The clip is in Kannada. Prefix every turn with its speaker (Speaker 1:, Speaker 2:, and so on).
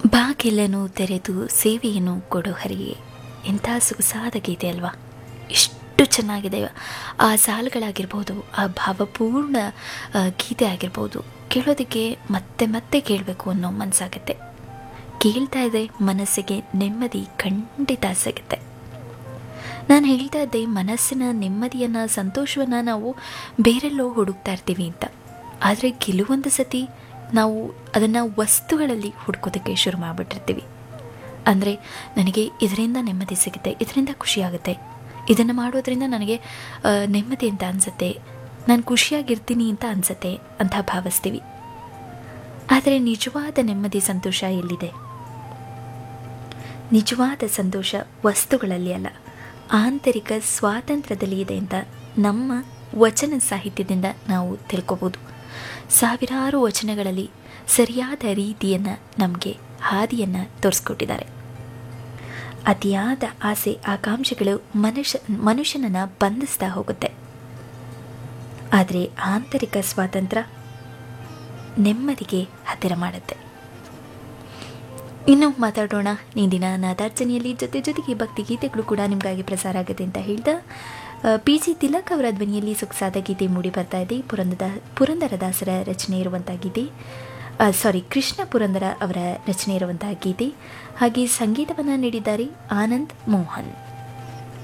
Speaker 1: ಬಾಗಿಲನ್ನು ತೆರೆದು ಸೇವೆಯನ್ನು ಕೊಡೋ ಹರಿಗೆ ಎಂಥ ಸೊಗಸಾದ ಗೀತೆ ಅಲ್ವಾ ಎಷ್ಟು ಚೆನ್ನಾಗಿದೆ ಆ ಸಾಲುಗಳಾಗಿರ್ಬೋದು ಆ ಭಾವಪೂರ್ಣ ಆ, ಗೀತೆ ಆಗಿರ್ಬೋದು ಕೇಳೋದಕ್ಕೆ ಮತ್ತೆ ಮತ್ತೆ ಕೇಳಬೇಕು ಅನ್ನೋ ಮನಸ್ಸಾಗುತ್ತೆ ಕೇಳ್ತಾ ಇದ್ರೆ ಮನಸ್ಸಿಗೆ ನೆಮ್ಮದಿ ಖಂಡಿತ ಸಿಗುತ್ತೆ ನಾನು ಹೇಳ್ತಾ ಇದ್ದೆ ಮನಸ್ಸಿನ ನೆಮ್ಮದಿಯನ್ನು ಸಂತೋಷವನ್ನು ನಾವು ಬೇರೆಲ್ಲೋ ಹುಡುಕ್ತಾ ಇರ್ತೀವಿ ಅಂತ ಆದರೆ ಕೆಲವೊಂದು ಸತಿ ನಾವು ಅದನ್ನು ವಸ್ತುಗಳಲ್ಲಿ ಹುಡ್ಕೋದಕ್ಕೆ ಶುರು ಮಾಡಿಬಿಟ್ಟಿರ್ತೀವಿ ಅಂದರೆ ನನಗೆ ಇದರಿಂದ ನೆಮ್ಮದಿ ಸಿಗುತ್ತೆ ಇದರಿಂದ ಖುಷಿಯಾಗುತ್ತೆ ಇದನ್ನು ಮಾಡೋದ್ರಿಂದ ನನಗೆ ಆ, ನೆಮ್ಮದಿ ಅಂತ ಅನಿಸುತ್ತೆ ನಾನು ಖುಷಿಯಾಗಿರ್ತೀನಿ ಅಂತ ಅನಿಸುತ್ತೆ ಅಂತ ಭಾವಿಸ್ತೀವಿ ಆದರೆ ನಿಜವಾದ ನೆಮ್ಮದಿ ಸಂತೋಷ ಎಲ್ಲಿದೆ ನಿಜವಾದ ಸಂತೋಷ ವಸ್ತುಗಳಲ್ಲಿ ಅಲ್ಲ ಆಂತರಿಕ ಸ್ವಾತಂತ್ರ್ಯದಲ್ಲಿ ಇದೆ ಅಂತ ನಮ್ಮ ವಚನ ಸಾಹಿತ್ಯದಿಂದ ನಾವು ತಿಳ್ಕೊಬೋದು ಸಾವಿರಾರು ವಚನಗಳಲ್ಲಿ ಸರಿಯಾದ ರೀತಿಯನ್ನು ನಮಗೆ ಹಾದಿಯನ್ನು ತೋರಿಸ್ಕೊಟ್ಟಿದ್ದಾರೆ ಅತಿಯಾದ ಆಸೆ ಆಕಾಂಕ್ಷೆಗಳು ಮನುಷ್ಯ ಮನುಷ್ಯನನ್ನು ಬಂಧಿಸ್ತಾ ಹೋಗುತ್ತೆ ಆದರೆ ಆಂತರಿಕ ಸ್ವಾತಂತ್ರ್ಯ ನೆಮ್ಮದಿಗೆ ಹತ್ತಿರ ಮಾಡುತ್ತೆ ಇನ್ನು ಮಾತಾಡೋಣ ಇಂದಿನ ನಾದಾರ್ಚನೆಯಲ್ಲಿ ಜೊತೆ ಜೊತೆಗೆ ಭಕ್ತಿ ಗೀತೆಗಳು ಕೂಡ ನಿಮಗಾಗಿ ಪ್ರಸಾರ ಆಗುತ್ತೆ ಅಂತ ಹೇಳ್ದ ಪಿ ಜಿ ತಿಲಕ್ ಅವರ ಧ್ವನಿಯಲ್ಲಿ ಸೊಗಸಾದ ಗೀತೆ ಮೂಡಿ ಬರ್ತಾ ಇದೆ ಪುರಂದರ ಪುರಂದರದಾಸರ ರಚನೆ ಇರುವಂಥ ಗೀತೆ ಸಾರಿ ಕೃಷ್ಣ ಪುರಂದರ ಅವರ ರಚನೆ ಇರುವಂತಹ ಗೀತೆ ಹಾಗೆ ಸಂಗೀತವನ್ನು ನೀಡಿದ್ದಾರೆ ಆನಂದ್ ಮೋಹನ್